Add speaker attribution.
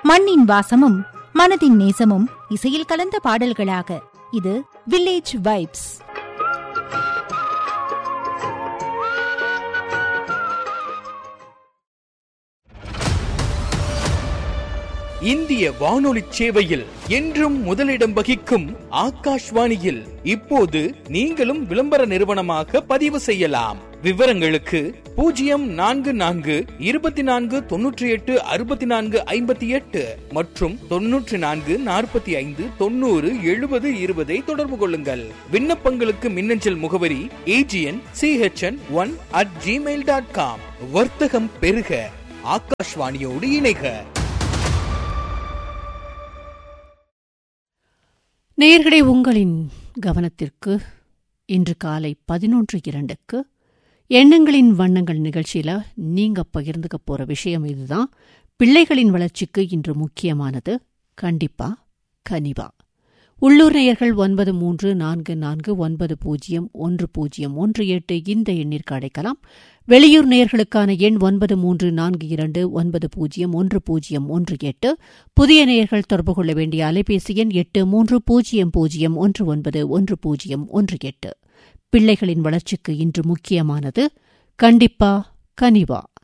Speaker 1: மண்ணின் வாசமும் மனதின் நேசமும் இசையில் கலந்த பாடல்களாக இது வில்லேஜ் வைப்ஸ்
Speaker 2: இந்திய வானொலி சேவையில் என்றும் முதலிடம் வகிக்கும் ஆகாஷ்வாணியில் இப்போது நீங்களும் விளம்பர நிறுவனமாக பதிவு செய்யலாம் விவரங்களுக்கு பூஜ்ஜியம் நான்கு நான்கு இருபத்தி நான்கு தொன்னூற்றி எட்டு அறுபத்தி நான்கு ஐம்பத்தி எட்டு மற்றும் தொன்னூற்றி நான்கு நாற்பத்தி ஐந்து தொண்ணூறு எழுபது இருபதை தொடர்பு கொள்ளுங்கள் விண்ணப்பங்களுக்கு மின்னஞ்சல் முகவரி AGN CHN one at Gmail dot com வர்த்தகம் பெருக ஆகாஷ்வாணியோடு இணைக
Speaker 3: நேயர்களே உங்களின் கவனத்திற்கு இன்று காலை பதினொன்று இரண்டுக்கு எண்ணங்களின் வண்ணங்கள் நிகழ்ச்சியில நீங்க பகிர்ந்துக்க போற விஷயம் இதுதான் பிள்ளைகளின் வளர்ச்சிக்கு இன்று முக்கியமானது கண்டிப்பா கனிவா உள்ளூர் நேயர்கள் ஒன்பது மூன்று நான்கு நான்கு ஒன்பது பூஜ்ஜியம் ஒன்று பூஜ்ஜியம் ஒன்று எட்டு இந்த எண்ணிற்கு அழைக்கலாம் வெளியூர் நேயர்களுக்கான எண் ஒன்பது மூன்று நான்கு இரண்டு ஒன்பது பூஜ்ஜியம் ஒன்று பூஜ்ஜியம் ஒன்று எட்டு புதிய நேயர்கள் தொடர்பு கொள்ள வேண்டிய அலைபேசி எண் எட்டு மூன்று பூஜ்ஜியம் பூஜ்ஜியம் ஒன்று ஒன்பது ஒன்று பூஜ்ஜியம் ஒன்று எட்டு பிள்ளைகளின் வளர்ச்சிக்கு இன்று முக்கியமானது கண்டிப்பா கனிவா